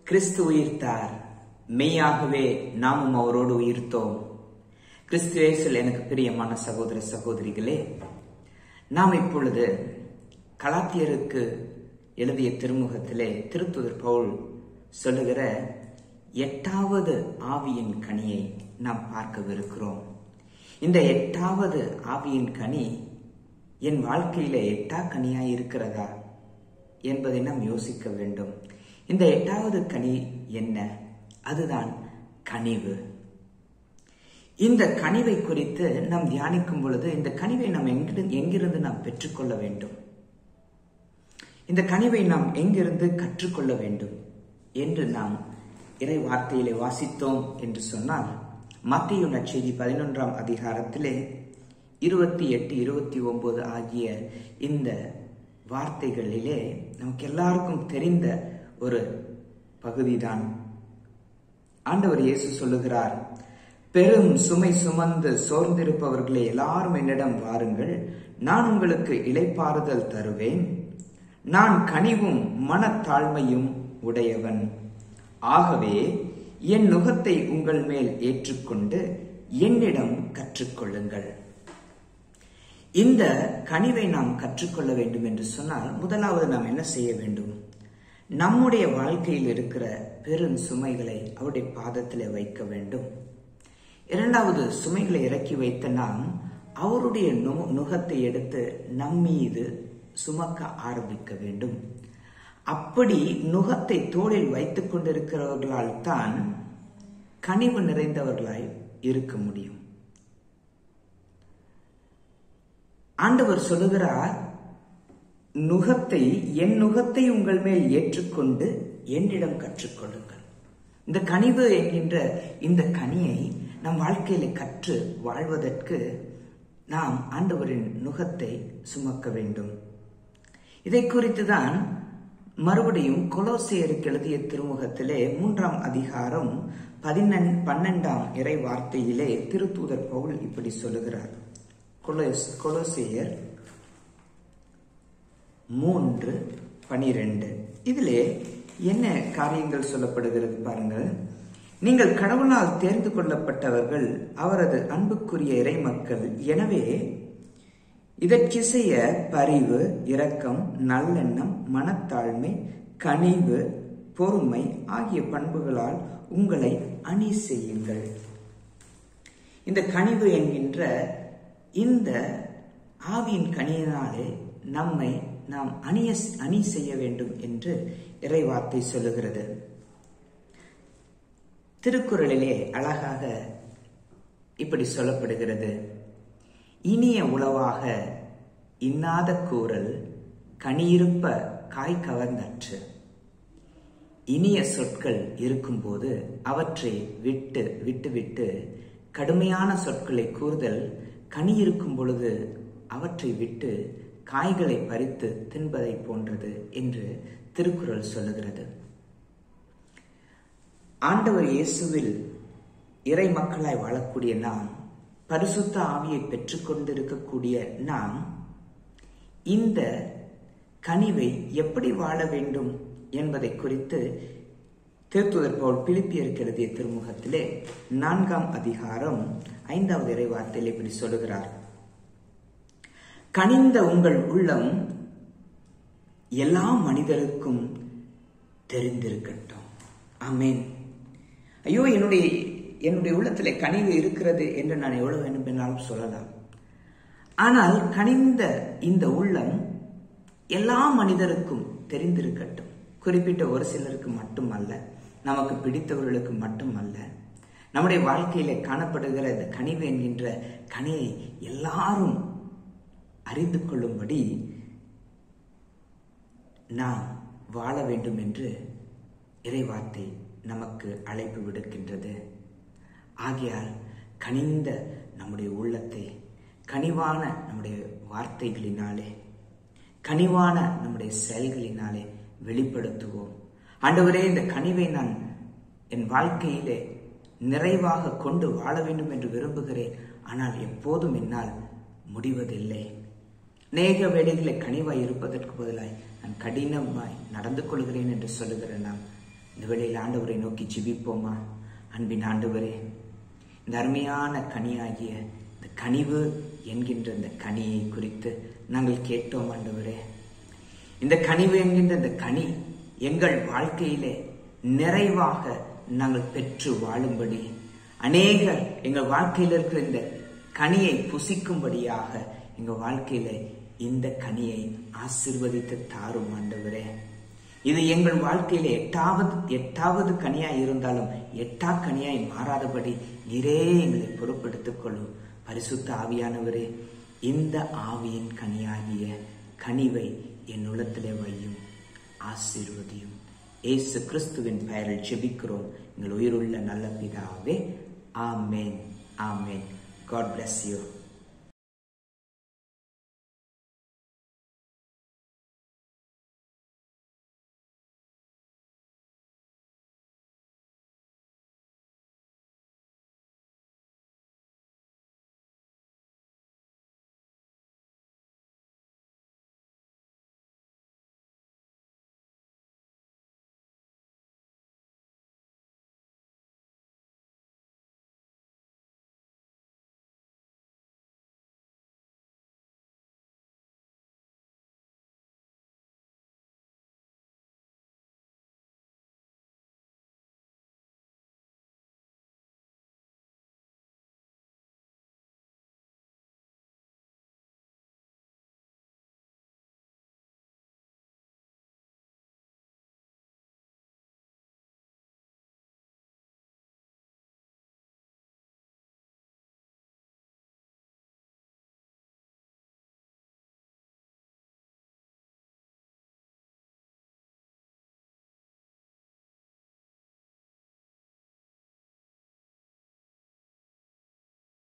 கிறிஸ்து உயிர்த்தார் மெய்யாகவே நாமும் அவரோடு உயிர்த்தோம் கிறிஸ்து இயேசுவில் எனக்கு பிரியமான சகோதர சகோதரிகளே நாம் இப்பொழுது கலாத்தியருக்கு எழுதிய திருமுகத்திலே திருத்துதர் பவுல் சொல்லுகிற எட்டாவது ஆவியின் கனியை நாம் பார்க்கவிருக்கிறோம் இந்த எட்டாவது ஆவியின் கனி என் வாழ்க்கையில எட்டா கனியாய் இருக்கிறதா என்பதை நாம் யோசிக்க வேண்டும் இந்த எட்டாவது கனி என்ன அதுதான் கனிவு இந்த கனிவை குறித்து நாம் தியானிக்கும் பொழுது இந்த கனிவை நாம் எங்கிருந்து எங்கிருந்து நாம் பெற்றுக்கொள்ள வேண்டும் இந்த கனிவை நாம் எங்கிருந்து கற்றுக்கொள்ள வேண்டும் என்று நாம் இறை வார்த்தையிலே வாசித்தோம் என்று சொன்னால் மத்திய நற்செய்தி பதினொன்றாம் அதிகாரத்திலே இருபத்தி எட்டு இருபத்தி ஒன்பது ஆகிய இந்த வார்த்தைகளிலே நமக்கு எல்லாருக்கும் தெரிந்த ஒரு பகுதிதான் ஆண்டவர் இயேசு சொல்லுகிறார் பெரும் சுமை சுமந்து சோர்ந்திருப்பவர்களே எல்லாரும் என்னிடம் வாருங்கள் நான் உங்களுக்கு இளைப்பாறுதல் தருவேன் நான் கனிவும் மனத்தாழ்மையும் உடையவன் ஆகவே என் நுகத்தை உங்கள் மேல் ஏற்றுக்கொண்டு என்னிடம் கற்றுக்கொள்ளுங்கள் இந்த கனிவை நாம் கற்றுக்கொள்ள வேண்டும் என்று சொன்னால் முதலாவது நாம் என்ன செய்ய வேண்டும் நம்முடைய வாழ்க்கையில் இருக்கிற பெரும் சுமைகளை அவருடைய பாதத்தில் வைக்க வேண்டும் இரண்டாவது சுமைகளை இறக்கி வைத்த நாம் அவருடைய நுகத்தை எடுத்து நம்மீது சுமக்க ஆரம்பிக்க வேண்டும் அப்படி நுகத்தை தோளில் வைத்துக் கொண்டிருக்கிறவர்களால் தான் கனிவு நிறைந்தவர்களாய் இருக்க முடியும் ஆண்டவர் சொல்லுகிறார் நுகத்தை என் நுகத்தை உங்கள் மேல் ஏற்றுக்கொண்டு என்னிடம் கற்றுக்கொள்ளுங்கள் இந்த கனிவு என்கின்ற இந்த கனியை நம் வாழ்க்கையில கற்று வாழ்வதற்கு நாம் ஆண்டவரின் நுகத்தை சுமக்க வேண்டும் இதை குறித்து தான் மறுபடியும் கொலோசியருக்கு எழுதிய திருமுகத்திலே மூன்றாம் அதிகாரம் பதினெண் பன்னெண்டாம் இறை வார்த்தையிலே திருத்தூதர் பவுல் இப்படி சொல்லுகிறார் கொலோஸ் கொலோசியர் மூன்று பனிரெண்டு இதிலே என்ன காரியங்கள் சொல்லப்படுகிறது பாருங்கள் நீங்கள் கடவுளால் தேர்ந்து கொள்ளப்பட்டவர்கள் அவரது அன்புக்குரிய இறை மக்கள் எனவே இதற்கிசைய பரிவு இரக்கம் நல்லெண்ணம் மனத்தாழ்மை கனிவு பொறுமை ஆகிய பண்புகளால் உங்களை அணி செய்யுங்கள் இந்த கனிவு என்கின்ற இந்த ஆவியின் கனியினாலே நம்மை நாம் அணிய அணி செய்ய வேண்டும் என்று இறைவார்த்தை சொல்லுகிறது திருக்குறளிலே அழகாக இப்படி சொல்லப்படுகிறது இனிய உளவாக இன்னாத கூறல் கனியிருப்ப காய் கவர்ந்தற்று இனிய சொற்கள் இருக்கும்போது அவற்றை விட்டு விட்டுவிட்டு கடுமையான சொற்களை கூறுதல் கனி இருக்கும் பொழுது அவற்றை விட்டு காய்களை பறித்து தின்பதை போன்றது என்று திருக்குறள் சொல்லுகிறது ஆண்டவர் இயேசுவில் இறை மக்களாய் வாழக்கூடிய நாம் பரிசுத்த ஆவியை பெற்றுக்கொண்டிருக்கக்கூடிய நாம் இந்த கனிவை எப்படி வாழ வேண்டும் என்பதை குறித்து திருத்துதர் பவுல் பிலிப்பியருக்கு எழுதிய திருமுகத்திலே நான்காம் அதிகாரம் ஐந்தாவது இறை வார்த்தையில் இப்படி சொல்லுகிறார் கனிந்த உங்கள் உள்ளம் எல்லா மனிதருக்கும் தெரிந்திருக்கட்டும் ஆமேன் ஐயோ என்னுடைய என்னுடைய உள்ளத்திலே கனிவு இருக்கிறது என்று நான் எவ்வளவு வேண்டும் என்றாலும் சொல்லலாம் ஆனால் கனிந்த இந்த உள்ளம் எல்லா மனிதருக்கும் தெரிந்திருக்கட்டும் குறிப்பிட்ட ஒரு சிலருக்கு மட்டுமல்ல நமக்கு பிடித்தவர்களுக்கு மட்டுமல்ல நம்முடைய வாழ்க்கையில காணப்படுகிற இந்த கனிவு என்கின்ற கனியை எல்லாரும் அறிந்து கொள்ளும்படி நாம் வாழ வேண்டும் என்று இறைவார்த்தை நமக்கு அழைப்பு விடுக்கின்றது ஆகையால் கனிந்த நம்முடைய உள்ளத்தை கனிவான நம்முடைய வார்த்தைகளினாலே கனிவான நம்முடைய செயல்களினாலே வெளிப்படுத்துவோம் ஆண்டவரே இந்த கனிவை நான் என் வாழ்க்கையிலே நிறைவாக கொண்டு வாழ வேண்டும் என்று விரும்புகிறேன் ஆனால் எப்போதும் என்னால் முடிவதில்லை நேக வேலைகளை கனிவாய் இருப்பதற்கு பதிலாய் நான் கடினமாய் நடந்து கொள்கிறேன் என்று சொல்லுகிற நாம் இந்த வேளையில் ஆண்டவரை நோக்கி ஜெபிப்போமா அன்பின் ஆண்டவரே இந்த அருமையான கனியாகிய இந்த கனிவு என்கின்ற இந்த கனியை குறித்து நாங்கள் கேட்டோம் ஆண்டவரே இந்த கனிவு என்கின்ற இந்த கனி எங்கள் வாழ்க்கையிலே நிறைவாக நாங்கள் பெற்று வாழும்படி அநேகர் எங்கள் வாழ்க்கையில் இருக்கிற இந்த கனியை புசிக்கும்படியாக எங்கள் வாழ்க்கையில இந்த கனியை ஆசிர்வதித்து தாரும் ஆண்டவரே இது எங்கள் வாழ்க்கையில எட்டாவது எட்டாவது கனியாய் இருந்தாலும் எட்டா கனியாய் மாறாதபடி நீரே எங்களை பொறுப்படுத்திக் கொள்ளும் பரிசுத்த ஆவியானவரே இந்த ஆவியின் கனியாகிய கனிவை என் உள்ளத்திலே வையும் ஆசீர்வதியும் ஏசு கிறிஸ்துவின் பெயரில் ஜெபிக்கிறோம் எங்கள் உயிருள்ள நல்ல பிதாவே ஆமேன் ஆமேன் காட் bless you